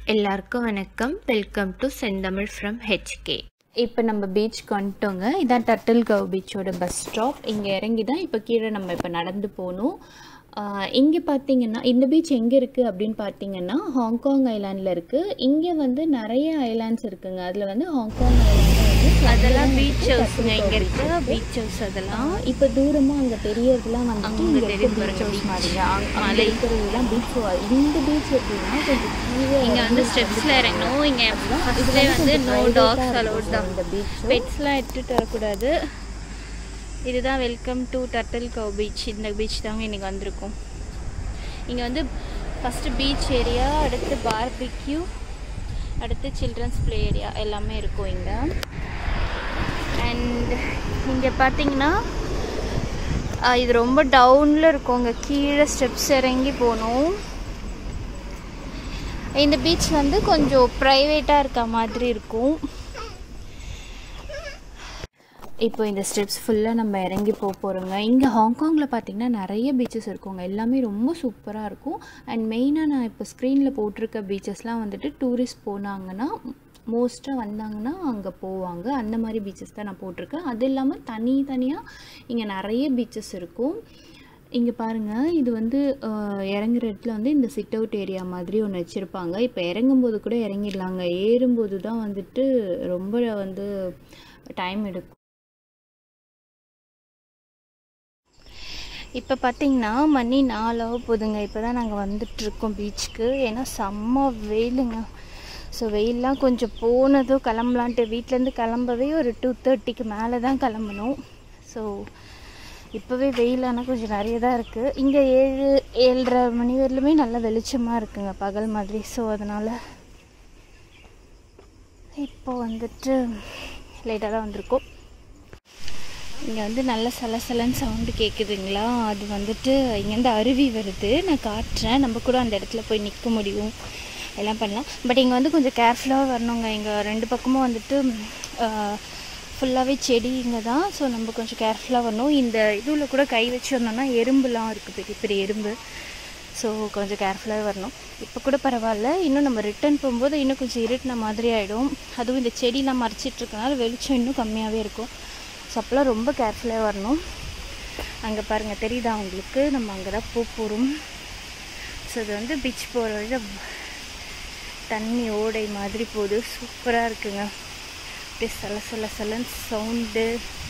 எல்லாருக்கும் வணக்கம் welcome to Senthamizh from HK இப்போ நம்ம பீச்சுக்கு வந்துட்டோங்க இதான் டட்டில் கவ் பீச்சோட பஸ் ஸ்டாப் இங்கே இறங்கி தான் இப்போ கீழே நம்ம இப்போ நடந்து போகணும் இங்கே பார்த்தீங்கன்னா இந்த பீச் எங்கே இருக்குது அப்படின்னு பார்த்தீங்கன்னா ஹாங்காங் ஐலாண்டில் இருக்குது இங்கே வந்து நிறைய ஐலாண்ட்ஸ் இருக்குங்க அதில் வந்து ஹாங்காங் ஐலாண்டில் வந்து அதெல்லாம் பீச் ஹவுஸ்ங்க இங்க இருக்கு பீச் ஹவுஸ் அதெல்லாம் இப்போ தூரமாக அங்கே தெரியறதுலாம் வந்துட்டு அங்க இங்கே தெரியுது இருக்க பாருங்க பீச் ஹவுஸ் beach. மாதிரிங்க அங்கே மலை. இருக்கிறதுலாம் பீச் இந்த பீச் எப்படின்னா கொஞ்சம் கீழே இங்க வந்து ஸ்டெப்ஸ்ல இறங்கணும் இங்க ஃபர்ஸ்ட்ல வந்து நோ டாக்ஸ் அலோட் தான் இந்த பீச் பெட்ஸ்லாம் எடுத்துட்டு வரக்கூடாது இதுதான் welcome to Turtle Cove Beach இந்த பீச் தாங்க இன்னைக்கு வந்திருக்கோம் இங்கே வந்து ஃபஸ்ட்டு பீச் ஏரியா அடுத்து பார்பிக்யூ அடுத்து சில்ட்ரன்ஸ் ப்ளே ஏரியா எல்லாமே இருக்கும் இங்கே அண்ட் இங்கே பார்த்தீங்கன்னா ஆஹ், இது ரொம்ப டவுனில் இருக்கும் இங்கே கீழே ஸ்டெப்ஸ் இறங்கி போகணும் இந்த பீச் வந்து கொஞ்சம் ப்ரைவேட்டாக இருக்க மாதிரி இருக்கும் இப்போ இந்த ஸ்டெப்ஸ் ஃபுல்லாக நம்ம இறங்கி போக போகிறோங்க இங்கே ஹாங்காங்கில் பார்த்தீங்கன்னா நிறைய பீச்சஸ் இருக்குங்க எல்லாமே ரொம்ப சூப்பராக இருக்கும் அண்ட் மெயினாக நான் இப்போ ஸ்க்ரீனில் போட்டிருக்க பீச்சஸ்லாம் வந்துட்டு டூரிஸ்ட் போனாங்கன்னா மோஸ்ட்டாக வந்தாங்கன்னா அங்கே போவாங்க அந்த மாதிரி பீச்சஸ் தான் நான் போட்டிருக்கேன் அது இல்லாமல் தனி தனியாக இங்கே நிறைய பீச்சஸ் இருக்கும் இங்கே பாருங்கள் இது வந்து அஹ், இறங்குற இடத்துல வந்து இந்த சிட் அவுட் ஏரியா மாதிரி ஒன்று வச்சுருப்பாங்க இப்போ இறங்கும்போது கூட இறங்கிடலாங்க ஏறும்போது தான் வந்துட்டு ரொம்ப வந்து டைம் எடுக்கும் இப்போ பார்த்தீங்கன்னா மணி நாலாக போகுதுங்க இப்போ தான் நாங்கள் வந்துட்டுருக்கோம் பீச்சுக்கு ஏன்னா செம்ம வெயிலுங்க ஸோ வெயிலெலாம் கொஞ்சம் போனதும் கிளம்பலான்ட்டு வீட்டிலேருந்து கிளம்பவே ஒரு டூ தேர்ட்டிக்கு மேலே தான் கிளம்பணும் ஸோ இப்போவே வெயில் ஆனால் கொஞ்சம் நிறைய தான் இருக்குது இங்கே ஏழு ஏழரை மணி வரலுமே நல்லா வெளிச்சமாக இருக்குங்க பகல் மாதிரி ஸோ அதனால் இப்போ வந்துட்டு லேட்டாக தான் வந்திருக்கோம் இங்கே வந்து நல்ல சலசலன்னு சவுண்டு கேட்குதுங்களா அது வந்துட்டு இங்கேருந்து அருவி வருது நான் காட்டுறேன் நம்ம கூட அந்த இடத்துல போய் நிற்க முடியும் எல்லாம் பண்ணலாம் பட் இங்கே வந்து கொஞ்சம் கேர்ஃபுல்லாக வரணுங்க இங்கே ரெண்டு பக்கமும் வந்துட்டு ஃபுல்லாகவே செடிங்க தான் ஸோ நம்ம கொஞ்சம் கேர்ஃபுல்லாக வரணும் இந்த இதுவில் கூட கை வச்சு வந்தோம்னா எறும்புலாம் இருக்குது பெரிய பெரிய எறும்பு ஸோ கொஞ்சம் கேர்ஃபுல்லாகவே வரணும் இப்போ கூட பரவாயில்ல இன்னும் நம்ம ரிட்டர்ன் போகும்போது இன்னும் கொஞ்சம் இருட்டின மாதிரி ஆகிடும் அதுவும் இந்த செடிலாம் மறைச்சிட்டு இருக்கனால வெளிச்சம் இன்னும் கம்மியாகவே இருக்கும் ஸோ அப்போல்லாம் ரொம்ப கேர்ஃபுல்லாக வரணும் அங்கே பாருங்கள் தெரியுதா உங்களுக்கு நம்ம அங்கே தான் போக போகிறோம் ஸோ இது வந்து பீச் போகிற வழியில் தண்ணி ஓடை மாதிரி போகுது சூப்பராக இருக்குங்க அப்படியே சல சல சலன்னு சவுண்டு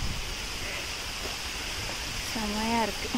செமையாக இருக்குது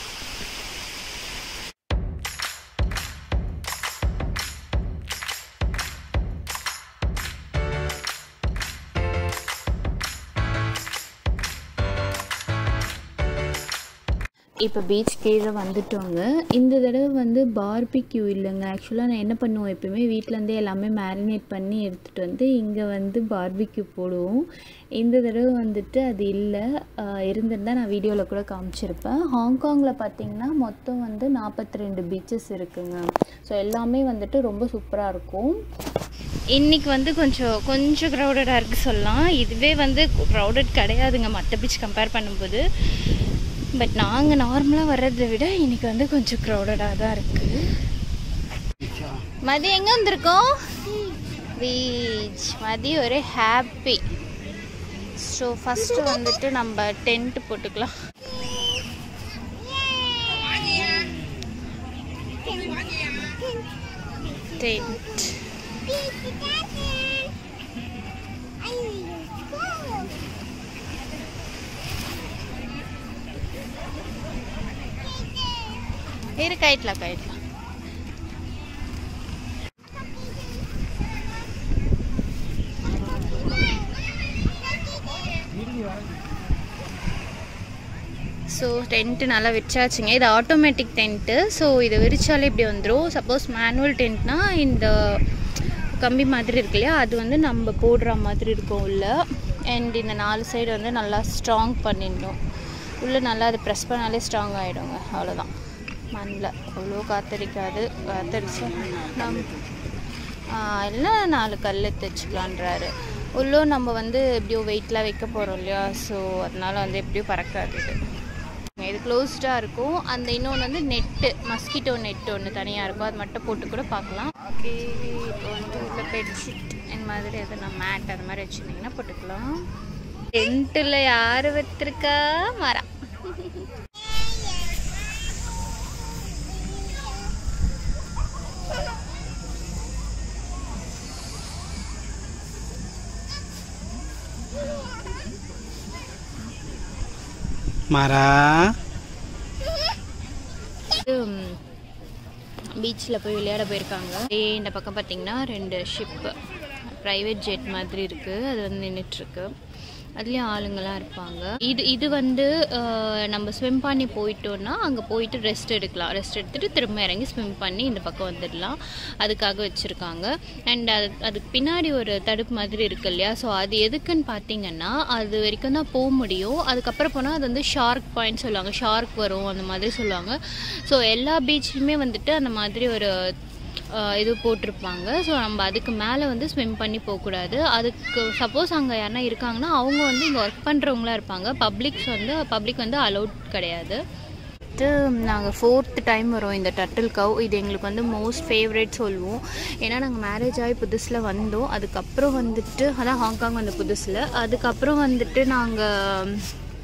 இப்போ பீச் கீழே வந்துட்டோங்க இந்த தடவை வந்து பார்பிக்யூ இல்லைங்க ஆக்சுவலாக நான் என்ன பண்ணுவோம் எப்பயுமே வீட்டிலேருந்தே எல்லாமே மேரினேட் பண்ணி எடுத்துகிட்டு வந்து இங்கே வந்து பார்பிக்யூ போடுவோம் இந்த தடவை வந்துட்டு அது இல்லை இருந்திருந்தால் நான் வீடியோவில் கூட காமிச்சிருப்பேன் ஹாங்காங்கில் பார்த்தீங்கன்னா மொத்தம் வந்து நாற்பத்தி ரெண்டு பீச்சஸ் இருக்குங்க ஸோ எல்லாமே வந்துட்டு ரொம்ப சூப்பராக இருக்கும் இன்னைக்கு வந்து கொஞ்சம் கொஞ்சம் க்ரௌடடாக இருக்குது சொல்லலாம் இதுவே வந்து க்ரௌடட் கிடையாதுங்க மற்ற பீச் கம்பேர் பண்ணும்போது பட் நாங்கள் நார்மலாக வர்றதை விட இன்னைக்கு வந்து கொஞ்சம் க்ரௌடடாக தான் இருக்குது மதி எங்கே வந்திருக்கோம் பீச் மதி ஒரே ஹாப்பி ஸோ ஃபஸ்ட்டு வந்துட்டு நம்ம டென்ட் போட்டுக்கலாம் டென்ட் இரு கயிட்டலாம் கயிட்டலாம் ஸோ டென்ட்டு நல்லா விரிச்சாச்சுங்க இது ஆட்டோமேட்டிக் டென்ட்டு ஸோ இதை விரிச்சாலே இப்படி வந்துடும் சப்போஸ் மேனுவல் டென்ட்னா இந்த கம்பி மாதிரி இருக்கு இல்லையா அது வந்து நம்ம போடுற மாதிரி இருக்கும் உள்ள அண்ட் இந்த நாலு சைடு வந்து நல்லா ஸ்ட்ராங் பண்ணிடணும் உள்ளே நல்லா அதை ப்ரெஸ் பண்ணாலே ஸ்ட்ராங் ஆகிடுங்க அவ்வளோதான் மண்ணில் அவ்வளோ காத்தடிக்காது காத்தடிச்சு நம் இல்லை நாலு கல் தைச்சிக்கலான்றாரு உள்ளே நம்ம வந்து எப்படியோ வெயிட்லாம் வைக்க போகிறோம் இல்லையா ஸோ அதனால வந்து எப்படியும் பறக்காது இது இது க்ளோஸ்டாக இருக்கும் அந்த இன்னொன்று வந்து நெட்டு மஸ்கிட்டோ நெட் ஒன்று தனியாக இருக்கும் அது மட்டும் போட்டு கூட பார்க்கலாம் ஓகே இப்போ வந்து உள்ள பெட்ஷீட் இந்த மாதிரி எதுனா மேட் அது மாதிரி வச்சுருந்தீங்கன்னா போட்டுக்கலாம் டென்ட்டில் யார் வைத்திருக்கா மரம் மரா பீச்சில் போய் விளையாட போயிருக்காங்க அப்படியே இந்த பக்கம் பார்த்தீங்கன்னா ரெண்டு ஷிப்பு ப்ரைவேட் ஜெட் மாதிரி இருக்குது அது வந்து நின்றுட்டுருக்கு அதுலேயும் ஆளுங்கெல்லாம் இருப்பாங்க இது இது வந்து அஹ், நம்ம ஸ்விம் பண்ணி போயிட்டோன்னா அங்கே போயிட்டு ரெஸ்ட் எடுக்கலாம் ரெஸ்ட் எடுத்துகிட்டு திரும்ப இறங்கி ஸ்விம் பண்ணி இந்த பக்கம் வந்துடலாம் அதுக்காக வச்சுருக்காங்க அண்ட் அது அதுக்கு பின்னாடி ஒரு தடுப்பு மாதிரி இருக்கு இல்லையா ஸோ அது எதுக்குன்னு பார்த்தீங்கன்னா அது வரைக்கும் தான் போக முடியும் அதுக்கப்புறம் போனால் அது வந்து ஷார்க் பாயிண்ட் சொல்லுவாங்க ஷார்க் வரும் அந்த மாதிரி சொல்லுவாங்க ஸோ எல்லா பீச்லையுமே வந்துட்டு அந்த மாதிரி ஒரு ஆஹ் இது போட்டிருப்பாங்க ஸோ நம்ம அதுக்கு மேலே வந்து ஸ்விம் பண்ணி போகக்கூடாது அதுக்கு சப்போஸ் அங்கே யாருனா இருக்காங்கன்னா அவங்க வந்து இங்கே ஒர்க் பண்ணுறவங்களா இருப்பாங்க பப்ளிக்ஸ் வந்து பப்ளிக் வந்து அலௌட் கிடையாது நாங்கள் ஃபோர்த் டைம் வரோம் இந்த டட்டில் கவ் இது எங்களுக்கு வந்து மோஸ்ட் ஃபேவரட் சொல்லுவோம் ஏன்னா நாங்கள் மேரேஜ் ஆகி புதுசில் வந்தோம் அதுக்கப்புறம் வந்துட்டு அதான் ஹாங்காங் வந்த புதுசில் அதுக்கப்புறம் வந்துட்டு நாங்கள்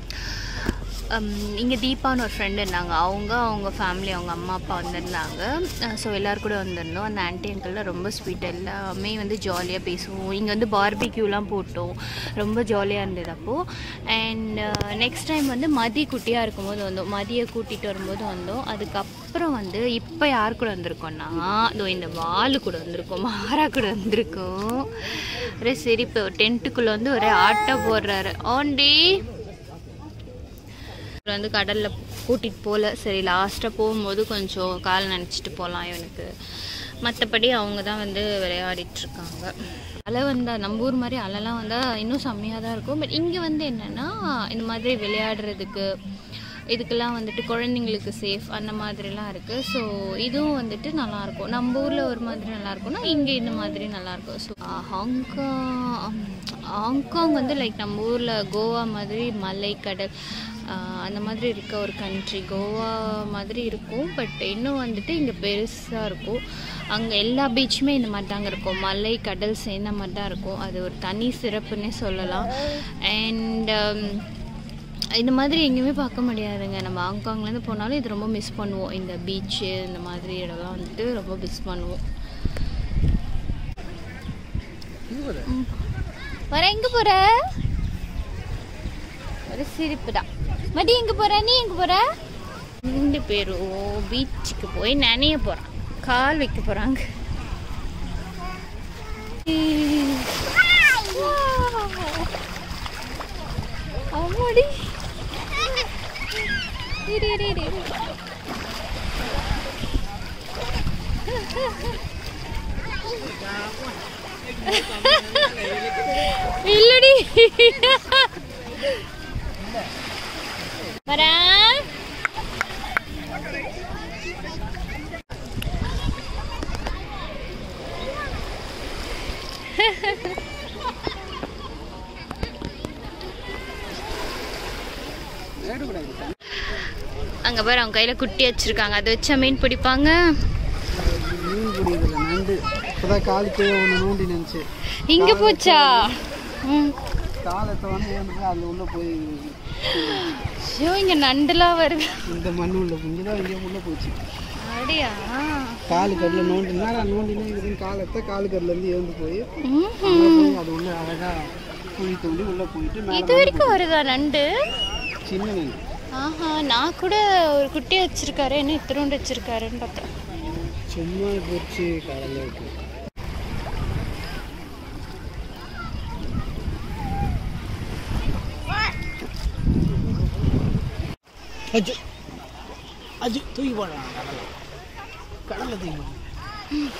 இங்கே தீபான்னு ஒரு ஃப்ரெண்டு இருந்தாங்க அவங்க அவங்க ஃபேமிலி அவங்க அம்மா அப்பா வந்திருந்தாங்க ஸோ எல்லோரும் கூட வந்திருந்தோம் அந்த ஆன்டி அங்கிள்லாம் ரொம்ப ஸ்வீட் எல்லாமே வந்து ஜாலியாக பேசுவோம் இங்கே வந்து பார்பிக்யூலாம் போட்டோம் ரொம்ப ஜாலியாக இருந்தது அப்போது அண்ட் நெக்ஸ்ட் டைம் வந்து மதி குட்டியாக இருக்கும்போது வந்தோம் மதியை கூட்டிகிட்டு வரும்போது வந்தோம் அதுக்கப்புறம் வந்து இப்போ யார் கூட வந்திருக்கோன்னா இதோ இந்த வாலு கூட வந்திருக்கோம் மாறா கூட வந்திருக்கோம் ஒரே சரி இப்போ டென்ட்டுக்குள்ளே வந்து ஒரே ஆட்டோ போடுறாரு ஆண்டி அப்புறம் வந்து கடலில் கூட்டிகிட்டு போகல சரி லாஸ்ட்டாக போகும்போது கொஞ்சம் கால் நினச்சிட்டு போகலாம் இவனுக்கு மற்றபடி அவங்க தான் வந்து விளையாடிட்டு இருக்காங்க அலை வந்தால் நம்ம ஊர் மாதிரி அலைலாம் வந்தால் இன்னும் செம்மையாக தான் இருக்கும் பட் இங்கே வந்து என்னென்னா இந்த மாதிரி விளையாடுறதுக்கு இதுக்கெல்லாம் வந்துட்டு குழந்தைங்களுக்கு சேஃப் அந்த மாதிரிலாம் இருக்குது ஸோ இதுவும் வந்துட்டு நல்லாயிருக்கும் நம்ம ஊரில் ஒரு மாதிரி நல்லா இருக்கும்னா இங்கே இந்த மாதிரி நல்லாயிருக்கும் ஸோ ஹாங்காங் ஹாங்காங் வந்து லைக் நம்ம ஊரில் கோவா மாதிரி மலை கடல் ஆஹ் அந்த மாதிரி இருக்க ஒரு கண்ட்ரி கோவா மாதிரி இருக்கும் பட் இன்னும் வந்துட்டு இங்கே பெருசாக இருக்கும் அங்கே எல்லா பீச்சுமே இந்த மாதிரி தாங்க இருக்கும் மலை கடல் சேர்ந்த மாதிரி தான் இருக்கும் அது ஒரு தனி சிறப்புன்னே சொல்லலாம் அண்ட் இந்த மாதிரி எங்கேயுமே பார்க்க முடியாதுங்க நம்ம ஹாங்காங்லேருந்து போனாலும் இது ரொம்ப மிஸ் பண்ணுவோம் இந்த பீச்சு இந்த மாதிரி இடம்லாம் வந்துட்டு ரொம்ப மிஸ் பண்ணுவோம் ம். வர எங்கே போகிற ஒரு சிரிப்பு தான் மதி எங்கே போகிற நீ எங்கே போகிற ரெண்டு பேரும் பீச்சுக்கு போய் நனைய போகிறான் கால் வைக்க போகிறாங்க அம்மாடி இரு இரு இரு இரு. இல்லடி வரேன் அங்க பாரு அவங்க கையில குட்டி வச்சிருக்காங்க அதை வச்சா மீன் பிடிப்பாங்க மீன் பிடிக்கிறதுல நண்டு இப்போதான் கால் கீழே ஒன்று நோண்டி நினச்சி இங்க போச்சா ம். காலத்தை வந்து ஏந்து அதில் உள்ள போய் ஐயோ இங்க நண்டுலாம் வருது இந்த மண் உள்ள இங்கே தான் இங்கே உள்ள போச்சு அப்படியா காலு கரில் நோண்டினா நான் நோண்டினா இதுன்னு காலத்தை காலு கரிலேருந்து ஏந்து போய் ம்ஹும். அங்க போய் அது உள்ள அழகாக குழி தோண்டி உள்ளே போயிட்டு மேலே இது வரைக்கும் வருதா நண்டு சின்ன நண்டு ஆஹா நான் கூட ஒரு குட்டி வச்சிருக்காரு என்ன இத்திரோண்டு வச்சிருக்காருன்னு பார்த்தேன் சும்மா பொறிச்சு கடலில் இருக்கு அஜு அஜு தூக்கி போடலாம் கடலில் கடலில் தூக்கி போடலாம்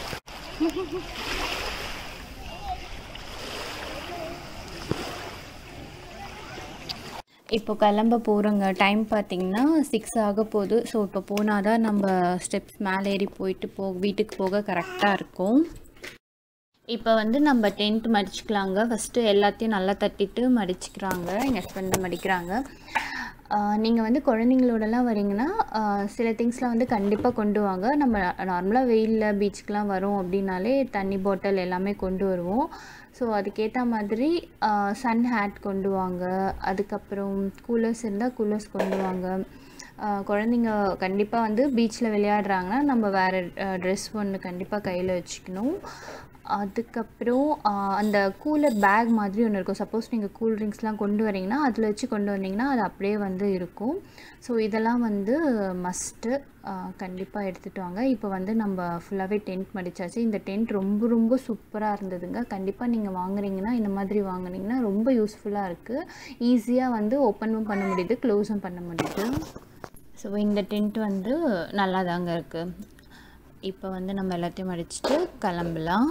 இப்போ கிளம்ப போகிறோங்க டைம் பார்த்தீங்கன்னா சிக்ஸ் ஆக போகுது ஸோ இப்போ போனால் தான் நம்ம ஸ்டெப்ஸ் மேலே ஏறி போயிட்டு போ வீட்டுக்கு போக கரெக்டாக இருக்கும் இப்போ வந்து நம்ம டென்ட் மடிச்சுக்கலாங்க ஃபஸ்ட்டு எல்லாத்தையும் நல்லா தட்டிட்டு மடிச்சுக்கிறாங்க எங்கள் ஹஸ்பண்ட் மடிக்கிறாங்க நீங்கள் வந்து குழந்தைங்களோடலாம் வரீங்கன்னா ஆஹ் சில திங்ஸ்லாம் வந்து கண்டிப்பாக கொண்டு வாங்க நம்ம நார்மலாக வெயிலில் பீச்சுக்கெலாம் வரோம் அப்படின்னாலே தண்ணி பாட்டில் எல்லாமே கொண்டு வருவோம் ஸோ அதுக்கேற்ற மாதிரி சன் ஹேட் கொண்டு வாங்க அதுக்கப்புறம் கூலர்ஸ் இருந்தால் கூலர்ஸ் கொண்டு வாங்க ஆஹ் குழந்தைங்க கண்டிப்பாக வந்து பீச்சில் விளையாடுறாங்கன்னா நம்ம வேறு ட்ரெஸ் ஒன்று கண்டிப்பாக கையில் வச்சுக்கணும் அதுக்கப்புறம் ஆஹ் அந்த கூலர் பேக் மாதிரி ஒன்று இருக்கும் சப்போஸ் நீங்கள் கூல் ட்ரிங்க்ஸ்லாம் கொண்டு வரீங்கன்னா அதில் வச்சு கொண்டு வந்தீங்கன்னா அது அப்படியே வந்து இருக்கும் ஸோ இதெல்லாம் வந்து மஸ்ட்டு கண்டிப்பாக எடுத்துகிட்டு வாங்க இப்போ வந்து நம்ம ஃபுல்லாகவே டென்ட் மடிச்சாச்சு இந்த டென்ட் ரொம்ப ரொம்ப சூப்பராக இருந்ததுங்க கண்டிப்பாக நீங்கள் வாங்குறீங்கன்னா இந்த மாதிரி வாங்குனீங்கன்னா ரொம்ப யூஸ்ஃபுல்லாக இருக்குது ஈஸியாக வந்து ஓப்பனும் பண்ண முடியுது க்ளோஸும் பண்ண முடியுது ஸோ இந்த டென்ட் வந்து நல்லா தாங்க இருக்குது இப்போ வந்து நம்ம எல்லாத்தையும் அடிச்சுட்டு கிளம்பலாம்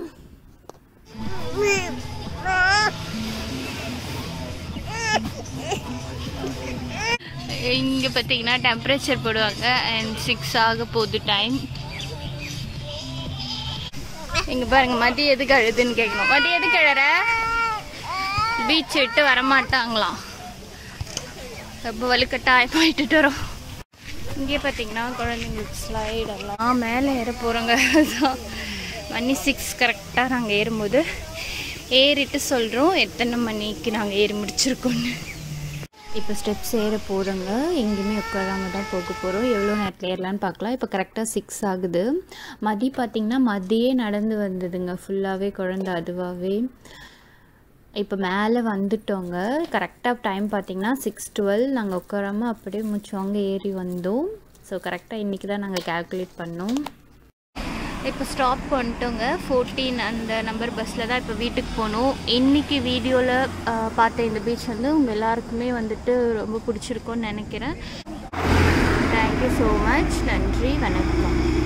இங்கே பார்த்தீங்கன்னா டெம்பரேச்சர் போடுவாங்க அண்ட் சிக்ஸ் ஆக போகுது டைம் இங்கே பாருங்க மதியம் எதுக்கு அழுதுன்னு கேட்கணும் மதியம் எதுக்கு அழற பீச் விட்டு வரமாட்டாங்களாம் ரொம்ப வலுக்கட்டாயமாயிட்டு வரோம் இங்கே பார்த்தீங்கன்னா குழந்தைங்களுக்கு ஸ்லைட் எல்லாம் மேலே ஏற போகிறோங்க மணி சிக்ஸ் கரெக்டாக நாங்கள் ஏறும்போது ஏறிட்டு சொல்கிறோம் எத்தனை மணிக்கு நாங்கள் ஏறி முடிச்சிருக்கோன்னு இப்போ ஸ்டெப்ஸ் ஏற போகிறோங்க எங்கேயுமே உட்காராம தான் போக போகிறோம் எவ்வளோ நேரத்தில் ஏறலான்னு பார்க்கலாம் இப்போ கரெக்டாக சிக்ஸ் ஆகுது மதி பார்த்திங்கன்னா மதியே நடந்து வந்ததுங்க ஃபுல்லாகவே குழந்த அதுவாகவே இப்போ மேலே வந்துட்டோங்க கரெக்டாக டைம் பார்த்திங்கன்னா சிக்ஸ் டுவெல் நாங்கள் உட்காராம அப்படியே முச்சவங்க ஏறி வந்தோம் ஸோ கரெக்டாக இன்றைக்கி தான் நாங்கள் கால்குலேட் பண்ணோம் இப்போ ஸ்டாப் பண்ணிட்டோங்க ஃபோர்டீன் அந்த நம்பர் பஸ்ஸில் தான் இப்போ வீட்டுக்கு போகணும் இன்றைக்கி வீடியோவில் பார்த்த இந்த பீச் வந்து உங்கள் எல்லாருக்குமே வந்துட்டு ரொம்ப பிடிச்சிருக்கும்னு நினைக்கிறேன் தேங்க்யூ ஸோ மச் நன்றி வணக்கம்